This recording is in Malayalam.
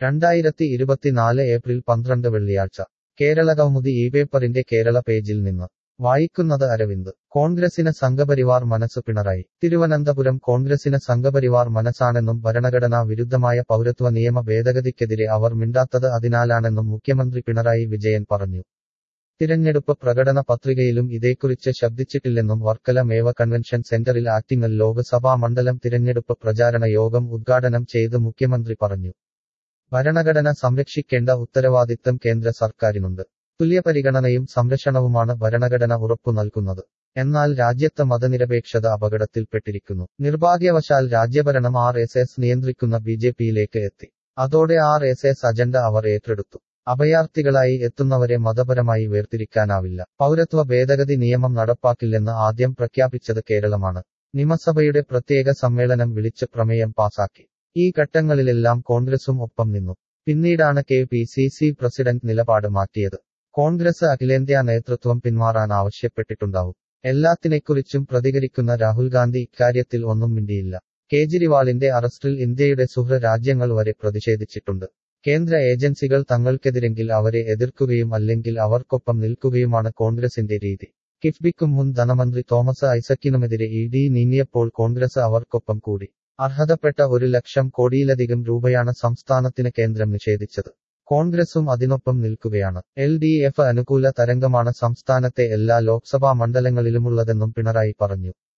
രണ്ടായിരത്തി ഇരുപത്തിനാല് ഏപ്രിൽ പന്ത്രണ്ട് വെള്ളിയാഴ്ച കേരളകൗമുദി ഈ പേപ്പറിന്റെ കേരള പേജിൽ നിന്ന് വായിക്കുന്നത് അരവിന്ദ് കോൺഗ്രസിന് സംഘപരിവാർ മനസ്സ് പിണറായി തിരുവനന്തപുരം കോൺഗ്രസിന് സംഘപരിവാർ മനസ്സാണെന്നും ഭരണഘടനാ വിരുദ്ധമായ പൗരത്വ നിയമ ഭേദഗതിക്കെതിരെ അവർ മിണ്ടാത്തത് അതിനാലാണെന്നും മുഖ്യമന്ത്രി പിണറായി വിജയൻ പറഞ്ഞു തിരഞ്ഞെടുപ്പ് പ്രകടന പത്രികയിലും ഇതേക്കുറിച്ച് ശബ്ദിച്ചിട്ടില്ലെന്നും വർക്കല മേവ കൺവെൻഷൻ സെന്ററിൽ ആറ്റിങ്ങൽ ലോക്സഭാ മണ്ഡലം തിരഞ്ഞെടുപ്പ് പ്രചാരണ യോഗം ഉദ്ഘാടനം ചെയ്ത് മുഖ്യമന്ത്രി പറഞ്ഞു ഭരണഘടന സംരക്ഷിക്കേണ്ട ഉത്തരവാദിത്തം കേന്ദ്ര സർക്കാരിനുണ്ട് തുല്യപരിഗണനയും സംരക്ഷണവുമാണ് ഭരണഘടന ഉറപ്പു നൽകുന്നത് എന്നാൽ രാജ്യത്ത് മതനിരപേക്ഷത അപകടത്തിൽപ്പെട്ടിരിക്കുന്നു നിർഭാഗ്യവശാൽ രാജ്യഭരണം ആർ എസ് എസ് നിയന്ത്രിക്കുന്ന ബി ജെ പിയിലേക്ക് എത്തി അതോടെ ആർ എസ് എസ് അജണ്ട അവർ ഏറ്റെടുത്തു അഭയാർത്ഥികളായി എത്തുന്നവരെ മതപരമായി വേർതിരിക്കാനാവില്ല പൗരത്വ ഭേദഗതി നിയമം നടപ്പാക്കില്ലെന്ന് ആദ്യം പ്രഖ്യാപിച്ചത് കേരളമാണ് നിയമസഭയുടെ പ്രത്യേക സമ്മേളനം വിളിച്ച് പ്രമേയം പാസാക്കി ഈ ഘട്ടങ്ങളിലെല്ലാം കോൺഗ്രസും ഒപ്പം നിന്നു പിന്നീടാണ് K P C C president നിലപാട് മാറ്റിയത് കോൺഗ്രസ് അഖിലേന്ത്യാ നേതൃത്വം പിന്മാറാൻ ആവശ്യപ്പെട്ടിട്ടുണ്ടാവും എല്ലാത്തിനെക്കുറിച്ചും പ്രതികരിക്കുന്ന രാഹുൽ ഗാന്ധി ഇക്കാര്യത്തിൽ ഒന്നും മിണ്ടിയില്ല കേജ്രിവാളിന്റെ അറസ്റ്റിൽ ഇന്ത്യയുടെ സുഹൃ രാജ്യങ്ങൾ വരെ പ്രതിഷേധിച്ചിട്ടുണ്ട് കേന്ദ്ര ഏജൻസികൾ തങ്ങൾക്കെതിരെങ്കിൽ അവരെ എതിർക്കുകയും അല്ലെങ്കിൽ അവർക്കൊപ്പം നിൽക്കുകയുമാണ് കോൺഗ്രസിന്റെ രീതി കിഫ്ബിക്കും മുൻ ധനമന്ത്രി തോമസ് ഐസക്കിനുമെതിരെ ഇ ഡി നീങ്ങിയപ്പോൾ കോൺഗ്രസ് അവർക്കൊപ്പം കൂടി അർഹതപ്പെട്ട ഒരു ലക്ഷം കോടിയിലധികം രൂപയാണ് സംസ്ഥാനത്തിന് കേന്ദ്രം നിഷേധിച്ചത് കോൺഗ്രസും അതിനൊപ്പം നിൽക്കുകയാണ് എൽ ഡി എഫ് അനുകൂല തരംഗമാണ് സംസ്ഥാനത്തെ എല്ലാ ലോക്സഭാ മണ്ഡലങ്ങളിലുമുള്ളതെന്നും പിണറായി പറഞ്ഞു